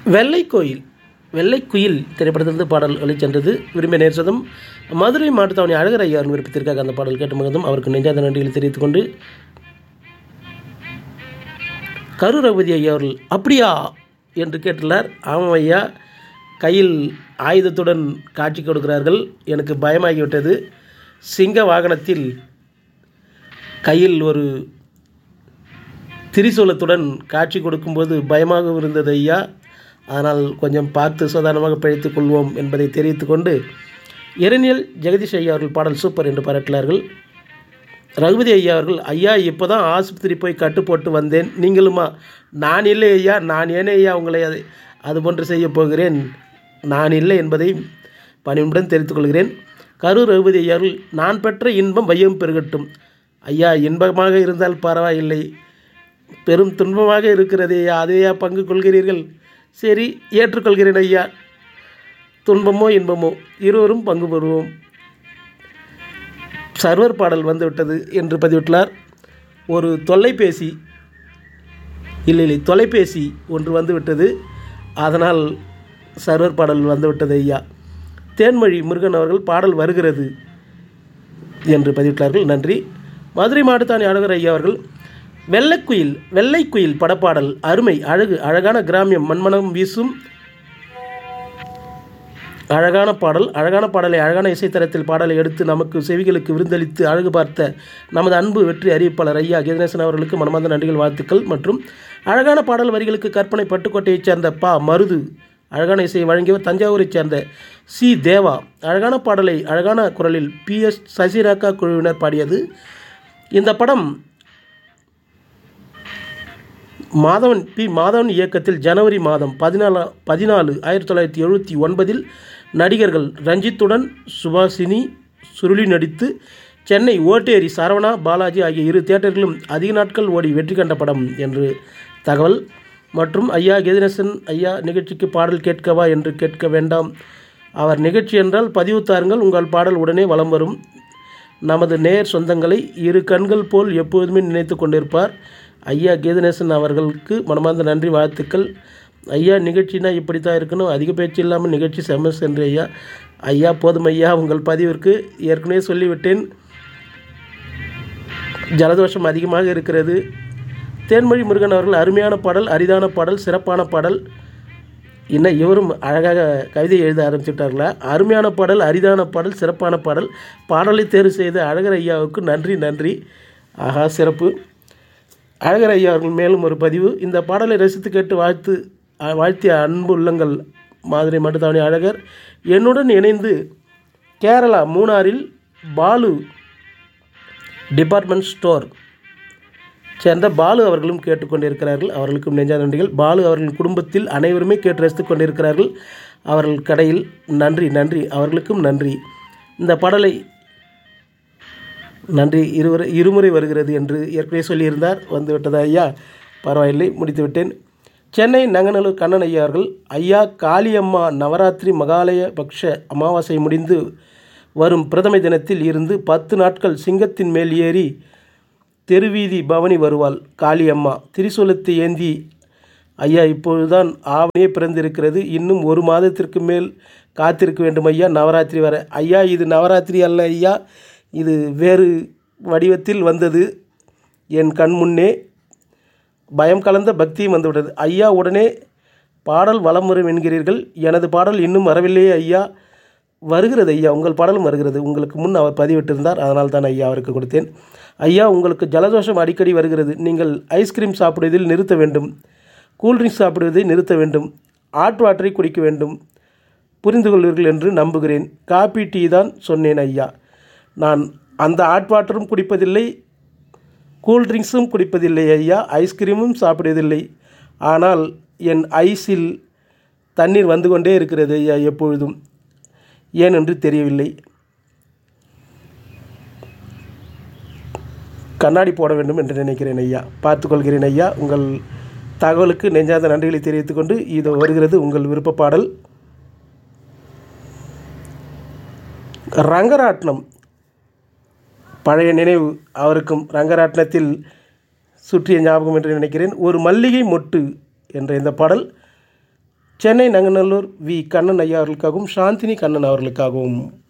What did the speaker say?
வெள்ளை கோயில் வெள்ளை குயில் திரைப்படத்திலிருந்து பாடல் வெளிச்சென்றது விரும்பிய நேர்சதம் மதுரை மாட்டுத்தாவணி அழகர் ஐயார் விருப்பத்திற்காக அந்த பாடல் கேட்டு மகிழ்ந்தும் அவருக்கு நெஞ்சாத நன்றிகளை தெரிவித்துக் கொண்டு கரு ரகுபதி ஐயா அவர்கள் அப்படியா என்று கேட்டுள்ளார் ஆமாம் ஐயா கையில் ஆயுதத்துடன் காட்சி கொடுக்கிறார்கள் எனக்கு பயமாகிவிட்டது சிங்க வாகனத்தில் கையில் ஒரு திரிசூலத்துடன் காட்சி கொடுக்கும்போது பயமாக இருந்தது ஐயா அதனால் கொஞ்சம் பார்த்து சாதாரணமாக பிழைத்துக் கொள்வோம் என்பதை தெரிவித்துக் கொண்டு இரணியல் ஜெகதீஷ் ஐயா அவர்கள் பாடல் சூப்பர் என்று பாராட்டினார்கள் ரகுபதி ஐயா அவர்கள் ஐயா இப்போ தான் ஆஸ்பத்திரி போய் கட்டு போட்டு வந்தேன் நீங்களுமா நான் இல்லை ஐயா நான் ஏனே ஐயா உங்களை அது அது போன்று செய்ய போகிறேன் நான் இல்லை என்பதை பணிவுடன் தெரிவித்துக் கொள்கிறேன் கரூர் ரகுபதி ஐயா அவர்கள் நான் பெற்ற இன்பம் வையம் பெருகட்டும் ஐயா இன்பமாக இருந்தால் பரவாயில்லை பெரும் துன்பமாக இருக்கிறதே ஐயா அதையா பங்கு கொள்கிறீர்கள் சரி ஏற்றுக்கொள்கிறேன் ஐயா துன்பமோ இன்பமோ இருவரும் பங்கு பெறுவோம் சர்வர் பாடல் வந்துவிட்டது என்று பதிவிட்டுள்ளார் ஒரு தொலைபேசி இல்லை இல்லை தொலைபேசி ஒன்று வந்துவிட்டது அதனால் சர்வர் பாடல் வந்துவிட்டது ஐயா தேன்மொழி முருகன் அவர்கள் பாடல் வருகிறது என்று பதிவிட்டார்கள் நன்றி மதுரை மாட்டுத்தானி அழகர் ஐயா அவர்கள் வெள்ளைக்குயில் வெள்ளைக்குயில் படப்பாடல் அருமை அழகு அழகான கிராமியம் மண்மனம் வீசும் அழகான பாடல் அழகான பாடலை அழகான இசைத்தரத்தில் பாடலை எடுத்து நமக்கு செவிகளுக்கு விருந்தளித்து அழகு பார்த்த நமது அன்பு வெற்றி அறிவிப்பாளர் ஐயா கீதநேசன் அவர்களுக்கு மனமார்ந்த நன்றிகள் வாழ்த்துக்கள் மற்றும் அழகான பாடல் வரிகளுக்கு கற்பனை பட்டுக்கோட்டையைச் சேர்ந்த பா மருது அழகான இசையை வழங்கியவர் தஞ்சாவூரைச் சேர்ந்த சி தேவா அழகான பாடலை அழகான குரலில் பி எஸ் சசிரேகா குழுவினர் பாடியது இந்த படம் மாதவன் பி மாதவன் இயக்கத்தில் ஜனவரி மாதம் பதினாலு பதினாலு ஆயிரத்தி தொள்ளாயிரத்தி எழுபத்தி ஒன்பதில் நடிகர்கள் ரஞ்சித்துடன் சுபாசினி சுருளி நடித்து சென்னை ஓட்டேரி சரவணா பாலாஜி ஆகிய இரு தியேட்டர்களும் அதிக நாட்கள் ஓடி வெற்றி கண்ட படம் என்று தகவல் மற்றும் ஐயா கெதினேசன் ஐயா நிகழ்ச்சிக்கு பாடல் கேட்கவா என்று கேட்க வேண்டாம் அவர் நிகழ்ச்சி என்றால் பதிவு தாருங்கள் உங்கள் பாடல் உடனே வலம் வரும் நமது நேர் சொந்தங்களை இரு கண்கள் போல் எப்போதுமே நினைத்து கொண்டிருப்பார் ஐயா கீதநேசன் அவர்களுக்கு மனமார்ந்த நன்றி வாழ்த்துக்கள் ஐயா நிகழ்ச்சினா இப்படி தான் இருக்கணும் அதிக பேச்சு இல்லாமல் நிகழ்ச்சி செம்ம சென்று ஐயா ஐயா போதும் ஐயா உங்கள் பதிவிற்கு ஏற்கனவே சொல்லிவிட்டேன் ஜலதோஷம் அதிகமாக இருக்கிறது தேன்மொழி முருகன் அவர்கள் அருமையான பாடல் அரிதான பாடல் சிறப்பான பாடல் இன்னும் இவரும் அழகாக கவிதை எழுத ஆரம்பிச்சுட்டார்களா அருமையான பாடல் அரிதான பாடல் சிறப்பான பாடல் பாடலை தேர்வு செய்த அழகர் ஐயாவுக்கு நன்றி நன்றி ஆஹா சிறப்பு அழகர் ஐயா அவர்கள் மேலும் ஒரு பதிவு இந்த பாடலை ரசித்து கேட்டு வாழ்த்து வாழ்த்திய அன்பு உள்ளங்கள் மாதிரி மட்டுத்தாவணி அழகர் என்னுடன் இணைந்து கேரளா மூணாரில் பாலு டிபார்ட்மெண்ட் ஸ்டோர் சேர்ந்த பாலு அவர்களும் கேட்டுக்கொண்டிருக்கிறார்கள் அவர்களுக்கும் நெஞ்சா நன்றிகள் பாலு அவர்களின் குடும்பத்தில் அனைவருமே கேட்டு ரசித்துக் கொண்டிருக்கிறார்கள் அவர்கள் கடையில் நன்றி நன்றி அவர்களுக்கும் நன்றி இந்த பாடலை நன்றி இருவரு இருமுறை வருகிறது என்று ஏற்கனவே சொல்லியிருந்தார் வந்துவிட்டதா ஐயா பரவாயில்லை முடித்துவிட்டேன் சென்னை நங்கநல்லூர் கண்ணன் ஐயா அவர்கள் ஐயா காளியம்மா நவராத்திரி மகாலய பக்ஷ அமாவாசை முடிந்து வரும் பிரதமை தினத்தில் இருந்து பத்து நாட்கள் சிங்கத்தின் மேல் ஏறி தெருவீதி பவனி வருவாள் காளியம்மா திரிசூலத்தை ஏந்தி ஐயா இப்பொழுதுதான் ஆவணியே பிறந்திருக்கிறது இன்னும் ஒரு மாதத்திற்கு மேல் காத்திருக்க வேண்டும் ஐயா நவராத்திரி வர ஐயா இது நவராத்திரி அல்ல ஐயா இது வேறு வடிவத்தில் வந்தது என் கண் முன்னே பயம் கலந்த பக்தியும் வந்துவிட்டது ஐயா உடனே பாடல் வலம் வரும் என்கிறீர்கள் எனது பாடல் இன்னும் வரவில்லையே ஐயா வருகிறது ஐயா உங்கள் பாடலும் வருகிறது உங்களுக்கு முன் அவர் பதிவிட்டிருந்தார் அதனால் தான் ஐயா அவருக்கு கொடுத்தேன் ஐயா உங்களுக்கு ஜலதோஷம் அடிக்கடி வருகிறது நீங்கள் ஐஸ்கிரீம் சாப்பிடுவதில் நிறுத்த வேண்டும் கூல்ட்ரிங்க்ஸ் சாப்பிடுவதை நிறுத்த வேண்டும் ஹாட் வாட்டரை குடிக்க வேண்டும் புரிந்து கொள்வீர்கள் என்று நம்புகிறேன் காபி டீ தான் சொன்னேன் ஐயா நான் அந்த ஹாட் வாட்டரும் குடிப்பதில்லை கூல்ட்ரிங்க்ஸும் குடிப்பதில்லை ஐயா ஐஸ்கிரீமும் சாப்பிடுவதில்லை ஆனால் என் ஐஸில் தண்ணீர் வந்து கொண்டே இருக்கிறது ஐயா எப்பொழுதும் ஏனென்று தெரியவில்லை கண்ணாடி போட வேண்டும் என்று நினைக்கிறேன் ஐயா பார்த்துக்கொள்கிறேன் ஐயா உங்கள் தகவலுக்கு நெஞ்சாத நன்றிகளை தெரிவித்துக்கொண்டு இது வருகிறது உங்கள் விருப்ப பாடல் ரங்கராட்னம் பழைய நினைவு அவருக்கும் ரங்கராட்னத்தில் சுற்றிய ஞாபகம் என்று நினைக்கிறேன் ஒரு மல்லிகை மொட்டு என்ற இந்த பாடல் சென்னை நங்கநல்லூர் வி கண்ணன் ஐயா அவர்களுக்காகவும் சாந்தினி கண்ணன் அவர்களுக்காகவும்